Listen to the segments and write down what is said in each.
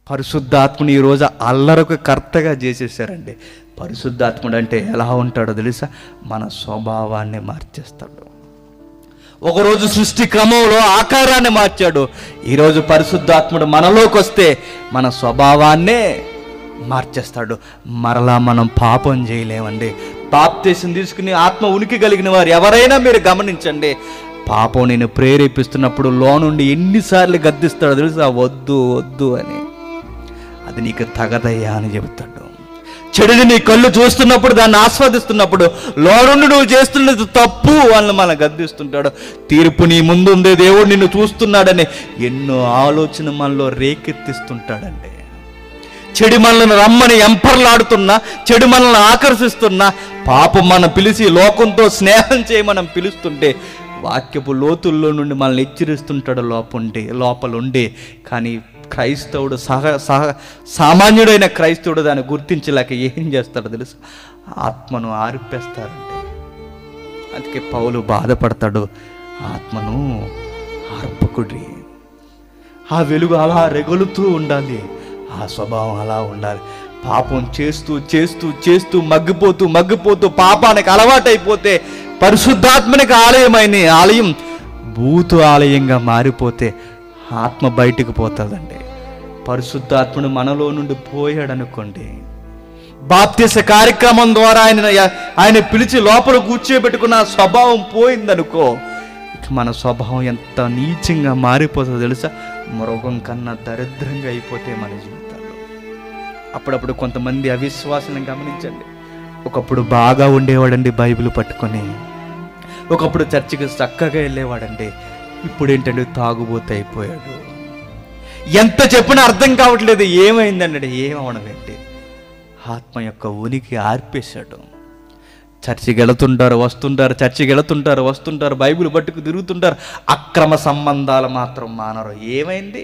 పరిశుద్ధాత్ముని ఈరోజు అల్లరకు కర్తగా చేసేసారండి పరిశుద్ధాత్ముడు అంటే ఎలా ఉంటాడో తెలుసా మన స్వభావాన్ని మార్చేస్తాడు ఒకరోజు సృష్టి క్రమంలో ఆకారాన్ని మార్చాడు ఈరోజు పరిశుద్ధాత్ముడు మనలోకి వస్తే మన స్వభావాన్నే మార్చేస్తాడు మరలా మనం పాపం చేయలేమండి బాప్తీసం తీసుకుని ఆత్మ ఉనికి కలిగిన వారు ఎవరైనా మీరు గమనించండి పాపం నేను ప్రేరేపిస్తున్నప్పుడు లో నుండి ఎన్నిసార్లు గద్దిస్తాడో తెలుసా వద్దు వద్దు అని అది నీకు తగదయ్యా అని చెబుతాడు చెడుని నీ కళ్ళు చూస్తున్నప్పుడు దాన్ని ఆస్వాదిస్తున్నప్పుడు లోనుండి నువ్వు చేస్తున్నది తప్పు అని మన గద్దిస్తుంటాడు తీర్పు నీ ముందు ఉంది దేవుడు నిన్ను చూస్తున్నాడని ఎన్నో ఆలోచన మనలో రేకెత్తిస్తుంటాడండి చెడు మనల్ని రమ్మని ఎంపర్లాడుతున్నా చెడు మనల్ని ఆకర్షిస్తున్నా పాపం మనం పిలిచి లోకంతో స్నేహం చేయమనం పిలుస్తుంటే వాక్యపు లోతుల్లో నుండి మనల్ని హెచ్చరిస్తుంటాడు లోపుండి లోపలుండి కానీ క్రైస్తవుడు సహ సహ సామాన్యుడైన క్రైస్తవుడు దాన్ని గుర్తించలేక ఏం చేస్తాడో తెలుసు ఆత్మను ఆర్పేస్తారండి అందుకే పౌలు బాధపడతాడు ఆత్మను ఆర్పకుడి ఆ వెలుగు అలా రెగులుతూ ఉండాలి ఆ స్వభావం అలా ఉండాలి పాపం చేస్తూ చేస్తూ చేస్తూ మగ్గిపోతూ మగ్గిపోతూ పాపానికి అలవాటైపోతే పరిశుద్ధాత్మనికి ఆలయమైన ఆలయం భూతు ఆలయంగా మారిపోతే ఆత్మ బయటికి పోతుందండి పరిశుద్ధాత్ముడు మనలో నుండి పోయాడు అనుకోండి బాప్తిస కార్యక్రమం ద్వారా ఆయన ఆయన పిలిచి లోపల కూర్చోబెట్టుకున్న ఆ స్వభావం పోయిందనుకో ఇక మన స్వభావం ఎంత నీచంగా మారిపోతుందో తెలుసా మృగం కన్నా దరిద్రంగా అయిపోతే మన జీవితాల్లో అప్పుడప్పుడు కొంతమంది అవిశ్వాసాలను గమనించండి ఒకప్పుడు బాగా ఉండేవాడండి బైబిల్ పట్టుకొని ఒకప్పుడు చర్చికి చక్కగా వెళ్ళేవాడండి ఇప్పుడు ఏంటంటే తాగుబోతే అయిపోయాడు ఎంత చెప్పినా అర్థం కావట్లేదు ఏమైందండి ఏమవడం ఏంటి ఆత్మ యొక్క ఉనికి ఆర్పేశాడు చర్చికి వెళుతుంటారు వస్తుంటారు చర్చికి వెళుతుంటారు వస్తుంటారు బైబిల్ పట్టుకు తిరుగుతుంటారు అక్రమ సంబంధాలు మాత్రం మానరు ఏమైంది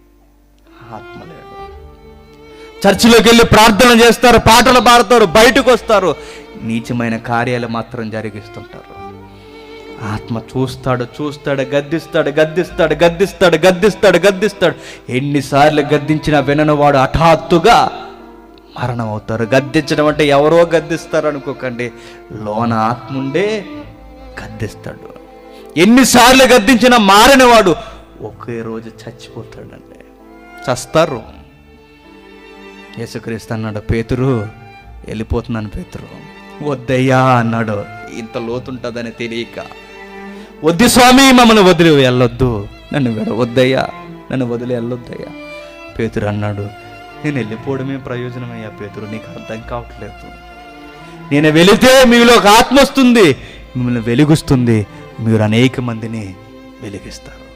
ఆత్మ లేడు చర్చిలోకి వెళ్ళి ప్రార్థన చేస్తారు పాటలు పాడతారు బయటకు వస్తారు నీచమైన కార్యాలు మాత్రం జరిగిస్తుంటారు ఆత్మ చూస్తాడు చూస్తాడు గద్దిస్తాడు గద్దిస్తాడు గద్దిస్తాడు గద్దిస్తాడు గద్దిస్తాడు ఎన్నిసార్లు గద్దించినా వినని వాడు హఠాత్తుగా మరణం అవుతారు గద్దించడం అంటే ఎవరో గద్దిస్తారు అనుకోకండి లోన ఆత్మ ఉండే గద్దిస్తాడు ఎన్నిసార్లు గద్దించినా మారినవాడు ఒకే రోజు చచ్చిపోతాడండి చస్తారు యేసుక్రీస్తు అన్నాడు పేతురు వెళ్ళిపోతున్నాను పేతురు వద్దయ్యా అన్నాడు ఇంత లోతుంటుందని తెలియక వద్దు స్వామి మమ్మల్ని వదిలి వెళ్ళొద్దు నన్ను విడ వద్దయ్యా నన్ను వదిలి వెళ్ళొద్దయ్యా పేతురు అన్నాడు నేను వెళ్ళిపోవడమే ప్రయోజనమయ్యా పేతురు నీకు అర్థం కావట్లేదు నేను వెళితే మీలో ఒక ఆత్మ వస్తుంది మిమ్మల్ని వెలుగుస్తుంది మీరు అనేక మందిని వెలిగిస్తారు